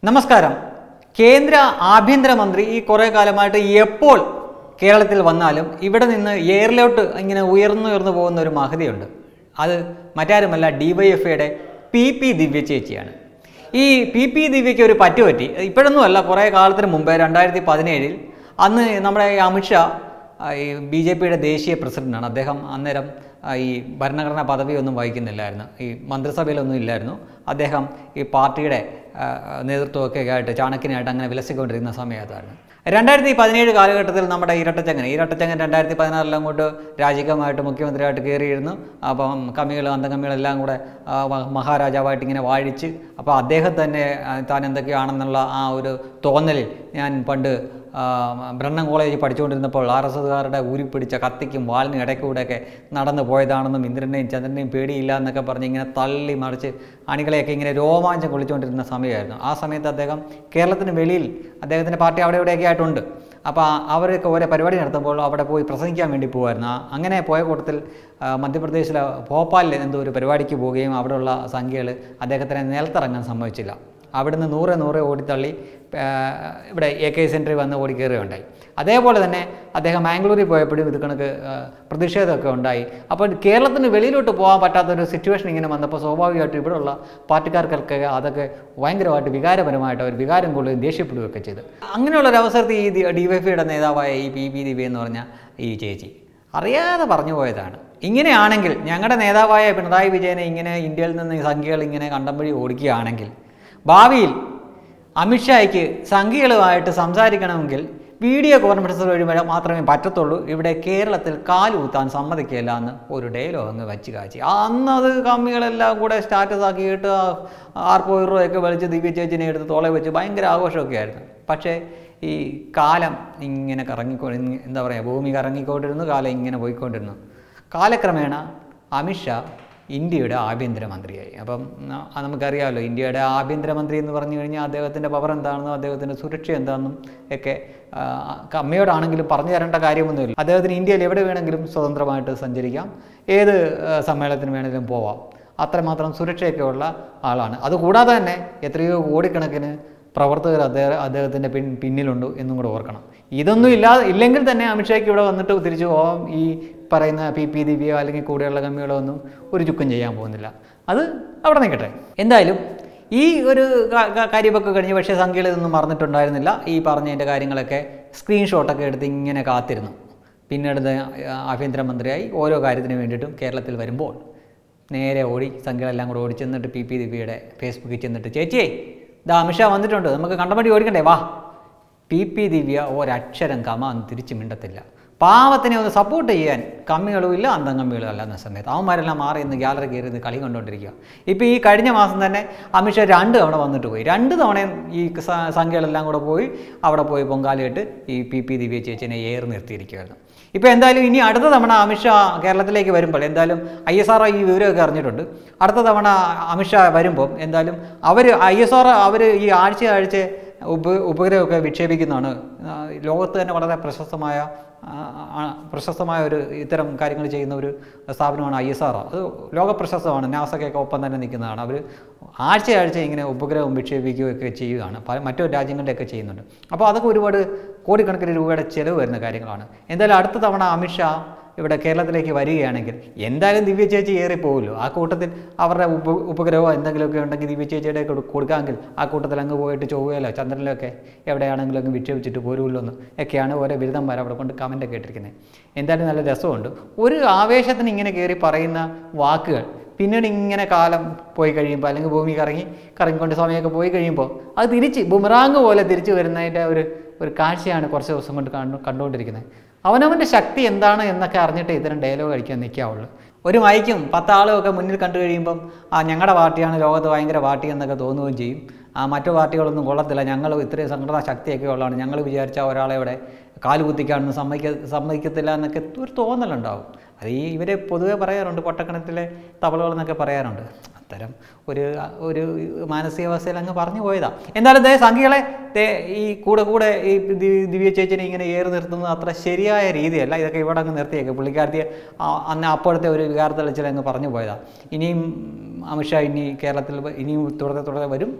നമസ്കാരം കേന്ദ്ര ആഭ്യന്തരമന്ത്രി ഈ കുറേ കാലമായിട്ട് എപ്പോൾ കേരളത്തിൽ വന്നാലും ഇവിടെ നിന്ന് എയറിലോട്ട് ഇങ്ങനെ ഉയർന്നു ഉയർന്നു പോകുന്ന ഒരു മഹതിയുണ്ട് അത് മറ്റാരുമല്ല ഡിവൈഎഫ്ഐയുടെ പി പി ദിവ്യ ചേച്ചിയാണ് ഈ പി പി ദിവ്യയ്ക്ക് ഒരു പറ്റുപറ്റി ഇപ്പോഴൊന്നും അല്ല കുറേ കാലത്തിന് മുമ്പേ രണ്ടായിരത്തി പതിനേഴിൽ അന്ന് നമ്മുടെ ഈ അമിത്ഷാ ആ, ഈ ബി ജെ പിയുടെ ദേശീയ പ്രസിഡന്റാണ് അദ്ദേഹം അന്നേരം ആ, ഈ ഭരണഘടനാ പദവിയൊന്നും വഹിക്കുന്നില്ലായിരുന്നു ഈ മന്ത്രിസഭയിലൊന്നും ഇല്ലായിരുന്നു അദ്ദേഹം ഈ പാർട്ടിയുടെ ആ, നേതൃത്വമൊക്കെ ആയിട്ട് ചാണക്യനായിട്ട് അങ്ങനെ വിലസിക്കൊണ്ടിരുന്ന സമയത്തായിരുന്നു രണ്ടായിരത്തി പതിനേഴ് കാലഘട്ടത്തിൽ നമ്മുടെ ഇരട്ടച്ചങ്ങൻ ഇരട്ടച്ചങ്ങൻ രണ്ടായിരത്തി പതിനാറിൽ അങ്ങോട്ട് രാജികമായിട്ട് മുഖ്യമന്ത്രിയായിട്ട് കയറിയിരുന്നു അപ്പം കമ്മികൾ അന്തകമ്മികളെല്ലാം കൂടെ ആ, മ- മഹാരാജാവായിട്ട് ഇങ്ങനെ വാഴിച്ച് അപ്പോൾ അദ്ദേഹം തന്നെ ആ, താൻ എന്തൊക്കെയാണെന്നുള്ള ആ ഒരു തോന്നലിൽ ഞാൻ പണ്ട് ആ, ബ്രണ്ണൻ കോളേജിൽ പഠിച്ചുകൊണ്ടിരുന്നപ്പോൾ ആർ എസ് എസ്കാരുടെ ഊരിപ്പിടിച്ച കത്തിക്കും വാലിനും ഇടയ്ക്കൂടെയൊക്കെ നടന്നു പോയതാണെന്നും ഇന്ദ്രനെയും ചന്ദ്രനെയും പേടിയില്ല എന്നൊക്കെ പറഞ്ഞ് ഇങ്ങനെ തള്ളി മറിച്ച് അണികളെയൊക്കെ ഇങ്ങനെ രോമാഞ്ചം കൊള്ളിച്ചുകൊണ്ടിരുന്ന സമയമായിരുന്നു ആ സമയത്ത് അദ്ദേഹം കേരളത്തിന് വെളിയിൽ അദ്ദേഹത്തിൻ്റെ പാർട്ടി അവിടെ ഇവിടെയൊക്കെ ആയിട്ടുണ്ട് അപ്പോൾ അവരൊക്കെ ഓരോ പരിപാടി നടത്തുമ്പോൾ അവിടെ പോയി പ്രസംഗിക്കാൻ വേണ്ടി പോകുമായിരുന്നു ആ- അങ്ങനെ പോയ കൂട്ടത്തിൽ ആ, മധ്യപ്രദേശിലെ ഭോപ്പാലിൽ എന്തോ ഒരു പരിപാടിക്ക് പോവുകയും അവിടെയുള്ള സംഖ്യകൾ അദ്ദേഹത്തിനെ നിലത്തിറങ്ങാൻ സമ്മതിച്ചില്ല അവിടുന്ന് നൂറ് നൂറ് ഓടിത്തള്ളി ആ, ഇവിടെ എ കെ സെൻറ്ററിൽ വന്ന് ഓടി കയറുകയുണ്ടായി അതേപോലെ തന്നെ അദ്ദേഹം മാംഗ്ലൂരിൽ പോയപ്പോഴും ഇത് കണക്ക് ആ, പ്രതിഷേധമൊക്കെ ഉണ്ടായി അപ്പോൾ കേരളത്തിന് വെളിയിലോട്ട് പോകാൻ പറ്റാത്തൊരു സിറ്റുവേഷൻ ഇങ്ങനെ വന്നപ്പോൾ സ്വാഭാവികമായിട്ടും ഇവിടെയുള്ള പാർട്ടിക്കാർക്കൊക്കെ അതൊക്കെ ഭയങ്കരമായിട്ട് വികാരപരമായിട്ട് അവർ വികാരം കൊള്ളുകയും ദേഷ്യപ്പെടുകയൊക്കെ ചെയ്തു അങ്ങനെയുള്ള ഒരു അവസരത്തിൽ ഈ ഡി വൈ എഫിയുടെ നേതാവായ ഈ പി പി ദിവ്യ എന്ന് പറഞ്ഞ ഈ ചേച്ചി അറിയാതെ പറഞ്ഞു പോയതാണ് ഇങ്ങനെയാണെങ്കിൽ ഞങ്ങളുടെ നേതാവായ പിണറായി വിജയനെ ഇങ്ങനെ ഇന്ത്യയിൽ നിന്ന് ഈ സംഖ്യകൾ ഇങ്ങനെ കണ്ടം വഴി ഓടിക്കുകയാണെങ്കിൽ ഭാവിയിൽ അമിത്ഷായ്ക്ക് സംഘികളുമായിട്ട് സംസാരിക്കണമെങ്കിൽ വീഡിയോ കോൺഫറൻസ് വഴി വരെ മാത്രമേ പറ്റത്തുള്ളൂ ഇവിടെ കേരളത്തിൽ കാലുകുത്താൻ സമ്മതിക്കില്ല എന്ന് ഒരു ഡയലോഗ് അങ്ങ് വെച്ച് കാച്ചി അന്ന് അത് കമ്മികളെല്ലാം കൂടെ സ്റ്റാറ്റസ് ആക്കിയിട്ട് ആർപ്പോ ഇറോ ഒക്കെ വലിച്ച് ദിവ്യ ചേച്ചിനെ എടുത്ത് തോളെ വെച്ച് ഭയങ്കര ആഘോഷമൊക്കെ ആയിരുന്നു പക്ഷേ ഈ കാലം ഇങ്ങനെ കറങ്ങിക്കോ എന്താ പറയുക ഭൂമി കറങ്ങിക്കൊണ്ടിരുന്നു കാലം ഇങ്ങനെ പോയിക്കൊണ്ടിരുന്നു കാലക്രമേണ അമിത്ഷാ ഇന്ത്യയുടെ ആഭ്യന്തരമന്ത്രിയായി അപ്പം ന- അത് നമുക്കറിയാമല്ലോ ഇന്ത്യയുടെ ആഭ്യന്തരമന്ത്രി എന്ന് പറഞ്ഞു കഴിഞ്ഞാൽ അദ്ദേഹത്തിൻ്റെ പവർ എന്താണെന്നും അദ്ദേഹത്തിൻ്റെ സുരക്ഷ എന്താണെന്നും ഒക്കെ ആ, കമ്മിയോടാണെങ്കിലും പറഞ്ഞു തരേണ്ട കാര്യമൊന്നുമില്ല അദ്ദേഹത്തിന് ഇന്ത്യയിൽ എവിടെ വേണമെങ്കിലും സ്വതന്ത്രമായിട്ട് സഞ്ചരിക്കാം ഏത് ആ, സമ്മേളനത്തിന് വേണമെങ്കിലും പോവാം അത്രമാത്രം സുരക്ഷയൊക്കെ ഉള്ള ആളാണ് അതുകൂടാതെ തന്നെ എത്രയോ കോടിക്കണക്കിന് പ്രവർത്തകർ അദ്ദേഹം അദ്ദേഹത്തിൻ്റെ പിൻ പിന്നിലുണ്ട് എന്നും കൂടെ ഓർക്കണം ഇതൊന്നും ഇല്ലാതെ ഇല്ലെങ്കിൽ തന്നെ അമിത്ഷായ്ക്ക് ഇവിടെ വന്നിട്ട് തിരിച്ചു പോകാം ഈ പറയുന്ന പി പി ദിവ്യോ അല്ലെങ്കിൽ കൂടെയുള്ള കമ്മികളോ ഒന്നും ഒരു ചുക്കും ചെയ്യാൻ പോകുന്നില്ല അത് അവിടെ നിൽക്കട്ടെ എന്തായാലും ഈ ഒരു കാ- കാ- കാര്യമൊക്കെ കഴിഞ്ഞ് പക്ഷേ സംഖ്യയിൽ ഇതൊന്നും മറന്നിട്ടുണ്ടായിരുന്നില്ല ഈ പറഞ്ഞതിൻ്റെ കാര്യങ്ങളൊക്കെ സ്ക്രീൻഷോട്ടൊക്കെ എടുത്ത് ഇങ്ങനെ കാത്തിരുന്നു പിന്നീട് ഇത് ആഭ്യന്തരമന്ത്രിയായി ഓരോ കാര്യത്തിന് വേണ്ടിയിട്ടും കേരളത്തിൽ വരുമ്പോൾ നേരെ ഓടി സംഖ്യകളെല്ലാം കൂടെ ഓടി ചെന്നിട്ട് പി പി ദിവ്യയുടെ ഫേസ്ബുക്കിൽ ചെന്നിട്ട് ചേച്ചിയേ ഇതാ അമിത്ഷാ വന്നിട്ടുണ്ട് നമുക്ക് കണ്ടപടി ഓടിക്കണ്ടേ വാ പി പി ദിവ്യ ഒരക്ഷരം കമ അന്ന് തിരിച്ചു മിണ്ടത്തില്ല പാവത്തിനെ ഒന്ന് സപ്പോർട്ട് ചെയ്യാൻ കമ്മികളും ഇല്ല അന്തം കമ്മികളും അല്ല എന്ന സമയത്ത് അവന്മാരെല്ലാം മാറി ഇന്ന് ഗ്യാലറി കയറി ഇന്ന് കളി കണ്ടുകൊണ്ടിരിക്കുക ഇപ്പോൾ ഈ കഴിഞ്ഞ മാസം തന്നെ അമിത്ഷാ രണ്ട് തവണ വന്നിട്ട് പോയി രണ്ട് തവണയും ഈ സ- സംഖ്യകളെല്ലാം കൂടെ പോയി അവിടെ പോയി പൊങ്കാലയിട്ട് ഈ പി പി ദിവ്യ ചേച്ചിനെ ഏറി നിർത്തിയിരിക്കുകയായിരുന്നു ഇപ്പോൾ എന്തായാലും ഇനി അടുത്ത തവണ അമിത്ഷാ കേരളത്തിലേക്ക് വരുമ്പോൾ എന്തായാലും ഐ എസ് ആർ ഈ വിവരമൊക്കെ അറിഞ്ഞിട്ടുണ്ട് അടുത്ത തവണ അമിത്ഷാ വരുമ്പോൾ എന്തായാലും അവർ ഐ എസ് ആർ അവർ ഈ ആഴ്ച ആഴ്ച ഉപ ഉപഗ്രഹമൊക്കെ വിക്ഷേപിക്കുന്നതാണ് ആ, ലോകത്ത് തന്നെ വളരെ പ്രശസ്തമായ ആ, ആ, പ്രശസ്തമായ ഒരു ഇത്തരം കാര്യങ്ങൾ ചെയ്യുന്ന ഒരു സ്ഥാപനമാണ് ഐ എസ് ആർ അത് ലോക പ്രശസ്തമാണ് നാസക്കൊക്കെ ഒപ്പം തന്നെ നിൽക്കുന്നതാണ് അവർ ആഴ്ച ആഴ്ച ഇങ്ങനെ ഉപഗ്രഹം വിക്ഷേപിക്കുകയൊക്കെ ചെയ്യുകയാണ് പല മറ്റു രാജ്യങ്ങളുടെയൊക്കെ ചെയ്യുന്നുണ്ട് അപ്പോൾ അതൊക്കെ ഒരുപാട് കോടിക്കണക്കിന് രൂപയുടെ ചിലവ് വരുന്ന കാര്യങ്ങളാണ് എന്തായാലും അടുത്ത തവണ അമിത്ഷാ ഇവിടെ കേരളത്തിലേക്ക് വരികയാണെങ്കിൽ എന്തായാലും ദിവ്യ ചേച്ചി ഏറി പോകുമല്ലോ ആ കൂട്ടത്തിൽ അവരുടെ ഉപ ഉപഗ്രഹമോ എന്തെങ്കിലുമൊക്കെ ഉണ്ടെങ്കിൽ ദിവ്യ ചേച്ചിയുടെ കൊടു- കൊടുക്കാമെങ്കിൽ ആ കൂട്ടത്തിൽ അങ്ങ് പോയിട്ട് ചൊവ്വയിലോ ചന്ദ്രനിലൊക്കെ എവിടെയാണെങ്കിലും അങ്ങ് വിക്ഷേപിച്ചിട്ട് പോരുമല്ലോ എന്ന് ഒക്കെയാണ് ഓരോ ബിരുദന്മാർ അവിടെ കൊണ്ട് കമൻ്റൊക്കെ ഇട്ടിരിക്കുന്നത് എന്തായാലും നല്ല രസമുണ്ട് ഒരു ആവേശത്തിന് ഇങ്ങനെ കയറി പറയുന്ന വാക്കുകൾ പിന്നീട് ഇങ്ങനെ കാലം പോയി കഴിയുമ്പോൾ അല്ലെങ്കിൽ ഭൂമി കറങ്ങി കറങ്ങിക്കൊണ്ട് സമയമൊക്കെ പോയി കഴിയുമ്പോൾ അത് തിരിച്ച് ബുമറാങ് പോലെ തിരിച്ചു വരുന്നതിൻ്റെ ഒരു ഒരു കാഴ്ചയാണ് കുറച്ച് ദിവസം കൊണ്ട് കണ്ടു കണ്ടുകൊണ്ടിരിക്കുന്നത് അവനവൻ്റെ ശക്തി എന്താണ് എന്നൊക്കെ അറിഞ്ഞിട്ട് ഇത്തരം ഡയലോഗ് അടിക്കാൻ നിൽക്കാവുള്ളൂ ഒരു മൈക്കും പത്താളും ഒക്കെ മുന്നിൽ കണ്ടു കഴിയുമ്പം ആ ഞങ്ങളുടെ പാർട്ടിയാണ് ലോകത്ത് ഭയങ്കര പാർട്ടി എന്നൊക്കെ തോന്നുകയും ചെയ്യും ആ മറ്റു പാർട്ടികളൊന്നും കൊള്ളത്തില്ല ഞങ്ങൾ ഇത്രയും സംഘടനാ ശക്തിയൊക്കെ ഉള്ളതാണ് ഞങ്ങൾ വിചാരിച്ച ഒരാളെ ഇവിടെ കാലുകുത്തിക്കാണെന്ന് സമ്മതിക്ക സമ്മതിക്കത്തില്ല എന്നൊക്കെ ഒരു തോന്നലുണ്ടാവും അത് ഈ ഇവരെ പൊതുവെ പറയാറുണ്ട് പൊട്ടക്കണത്തിലെ തവളകൾ എന്നൊക്കെ പറയാറുണ്ട് അത്തരം ഒരു ഒരു മാനസികാവസ്ഥയിൽ അങ്ങ് പറഞ്ഞു പോയതാ എന്തായാലും ദേ സംഖ്യകളെ ദേ ഈ കൂടെ കൂടെ ഈ ദി- ദിവ്യ ചേച്ചിനെ ഇങ്ങനെ ഏറി നിർത്തുന്നത് അത്ര ശരിയായ രീതിയല്ല ഇതൊക്കെ ഇവിടെ അങ്ങ് നിർത്തിയേക്ക് പുള്ളിക്കാരത്തിയെ ആ- അന്ന് അപ്പോഴത്തെ ഒരു വികാരത്തളിച്ചിൽ അങ്ങ് പറഞ്ഞു പോയതാ ഇനിയും അമിത്ഷാ ഇനി കേരളത്തിൽ വ- ഇനിയും തുടരെ തുടരെ വരും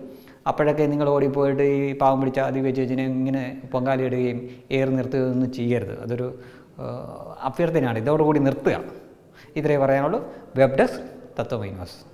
അപ്പോഴൊക്കെ നിങ്ങൾ ഓടിപ്പോയിട്ട് ഈ പാവം പിടിച്ച അധിക ചേച്ചിനെ ഇങ്ങനെ പൊങ്കാലയിടുകയും ഏറ് നിർത്തുകയൊന്നും ചെയ്യരുത് അതൊരു ആ, അഭ്യർത്ഥനയാണ് ഇതോടുകൂടി നിർത്തുക ഇത്രേ പറയാനുള്ളൂ വെബ് ഡെസ്ക് തത്വമൈ ന്യൂസ്